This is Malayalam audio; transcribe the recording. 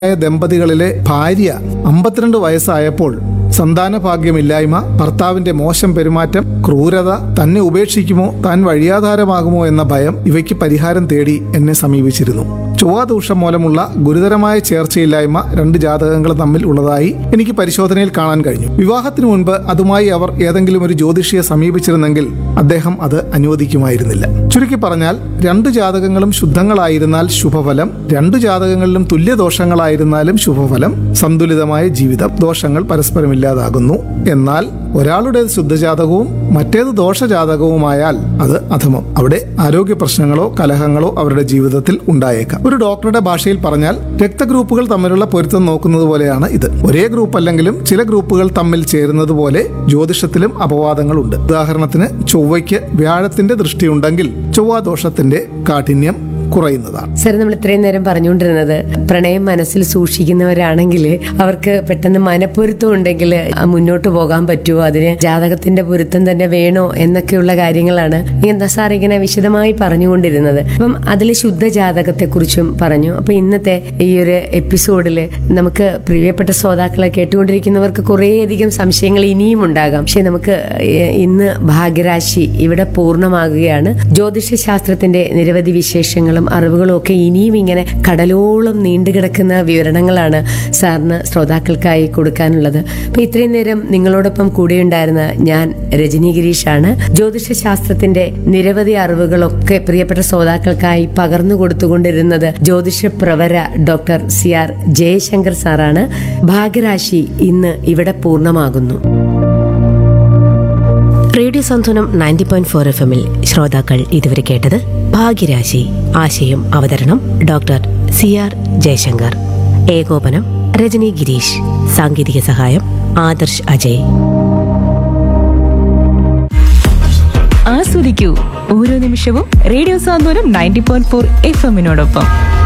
ആയ ദമ്പതികളിലെ ഭാര്യ അമ്പത്തിരണ്ട് വയസ്സായപ്പോൾ സന്താനഭാഗ്യമില്ലായ്മ ഭർത്താവിന്റെ മോശം പെരുമാറ്റം ക്രൂരത തന്നെ ഉപേക്ഷിക്കുമോ താൻ വഴിയാധാരമാകുമോ എന്ന ഭയം ഇവയ്ക്ക് പരിഹാരം തേടി എന്നെ സമീപിച്ചിരുന്നു ചൊവ്വാദൂഷം മൂലമുള്ള ഗുരുതരമായ ചേർച്ചയില്ലായ്മ രണ്ട് ജാതകങ്ങൾ തമ്മിൽ ഉള്ളതായി എനിക്ക് പരിശോധനയിൽ കാണാൻ കഴിഞ്ഞു വിവാഹത്തിനു മുൻപ് അതുമായി അവർ ഏതെങ്കിലും ഒരു ജ്യോതിഷിയെ സമീപിച്ചിരുന്നെങ്കിൽ അദ്ദേഹം അത് അനുവദിക്കുമായിരുന്നില്ല ചുരുക്കി പറഞ്ഞാൽ രണ്ട് ജാതകങ്ങളും ശുദ്ധങ്ങളായിരുന്നാൽ ശുഭഫലം രണ്ട് ജാതകങ്ങളിലും തുല്യദോഷങ്ങളായിരുന്നാലും ശുഭഫലം സന്തുലിതമായ ജീവിതം ദോഷങ്ങൾ പരസ്പരം ഇല്ലാതാകുന്നു എന്നാൽ ഒരാളുടേത് ശുദ്ധജാതകവും മറ്റേത് ദോഷജാതകവുമായാൽ അത് അധമം അവിടെ ആരോഗ്യ പ്രശ്നങ്ങളോ കലഹങ്ങളോ അവരുടെ ജീവിതത്തിൽ ഉണ്ടായേക്കാം ഒരു ഡോക്ടറുടെ ഭാഷയിൽ പറഞ്ഞാൽ രക്തഗ്രൂപ്പുകൾ തമ്മിലുള്ള പൊരുത്തം നോക്കുന്നത് പോലെയാണ് ഇത് ഒരേ ഗ്രൂപ്പ് അല്ലെങ്കിലും ചില ഗ്രൂപ്പുകൾ തമ്മിൽ ചേരുന്നത് പോലെ ജ്യോതിഷത്തിലും അപവാദങ്ങളുണ്ട് ഉദാഹരണത്തിന് ചൊവ്വയ്ക്ക് വ്യാഴത്തിന്റെ ദൃഷ്ടിയുണ്ടെങ്കിൽ ചൊവ്വാദോഷത്തിന്റെ കാഠിന്യം കുറയുന്നതാണ് സർ നമ്മൾ ഇത്രയും നേരം പറഞ്ഞുകൊണ്ടിരുന്നത് പ്രണയം മനസ്സിൽ സൂക്ഷിക്കുന്നവരാണെങ്കിൽ അവർക്ക് പെട്ടെന്ന് മനപ്പൊരുത്തം ഉണ്ടെങ്കിൽ ആ മുന്നോട്ട് പോകാൻ പറ്റുമോ അതിന് ജാതകത്തിന്റെ പൊരുത്തം തന്നെ വേണോ എന്നൊക്കെയുള്ള കാര്യങ്ങളാണ് എന്താ സാർ ഇങ്ങനെ വിശദമായി പറഞ്ഞുകൊണ്ടിരുന്നത് അപ്പം അതിൽ ശുദ്ധ ജാതകത്തെ കുറിച്ചും പറഞ്ഞു അപ്പൊ ഇന്നത്തെ ഈ ഒരു എപ്പിസോഡിൽ നമുക്ക് പ്രിയപ്പെട്ട ശ്രോതാക്കളെ കേട്ടുകൊണ്ടിരിക്കുന്നവർക്ക് കുറേയധികം സംശയങ്ങൾ ഇനിയും ഉണ്ടാകാം പക്ഷെ നമുക്ക് ഏഹ്, ഇന്ന് ഭാഗ്യരാശി ഇവിടെ പൂർണ്ണമാകുകയാണ് ജ്യോതിഷ ശാസ്ത്രത്തിന്റെ നിരവധി വിശേഷങ്ങളും അറിവുകളും ഒക്കെ ഇനിയും ഇങ്ങനെ കടലോളം നീണ്ടുകിടക്കുന്ന വിവരണങ്ങളാണ് സാറിന് ശ്രോതാക്കൾക്കായി കൊടുക്കാനുള്ളത് അപ്പൊ ഇത്രയും നേരം നിങ്ങളോടൊപ്പം കൂടെയുണ്ടായിരുന്ന ഞാൻ രജനി ഗിരീഷാണ് ജ്യോതിഷ ശാസ്ത്രത്തിന്റെ നിരവധി അറിവുകളൊക്കെ പ്രിയപ്പെട്ട ശ്രോതാക്കൾക്കായി പകർന്നു കൊടുത്തുകൊണ്ടിരുന്നത് ജ്യോതിഷ പ്രവര ഡോക്ടർ സി ആർ ജയശങ്കർ സാറാണ് ഭാഗ്യരാശി ഇന്ന് ഇവിടെ പൂർണ്ണമാകുന്നു റേഡിയോ സന്തുലനം നയൻറ്റി പോയിന്റ് ഫോർ എഫ് എമ്മിൽ ശ്രോതാക്കൾ ഇതുവരെ കേട്ടത് ഭാഗ്യരാശി ആശയം അവതരണം ഡോക്ടർ സി ആർ ജയശങ്കർ ഏകോപനം രജനി ഗിരീഷ് സാങ്കേതിക സഹായം ആദർശ് അജയ് ആസ്വദിക്കൂ ഓരോ നിമിഷവും radio Santhwanam ninety point four F എമ്മിനോടൊപ്പം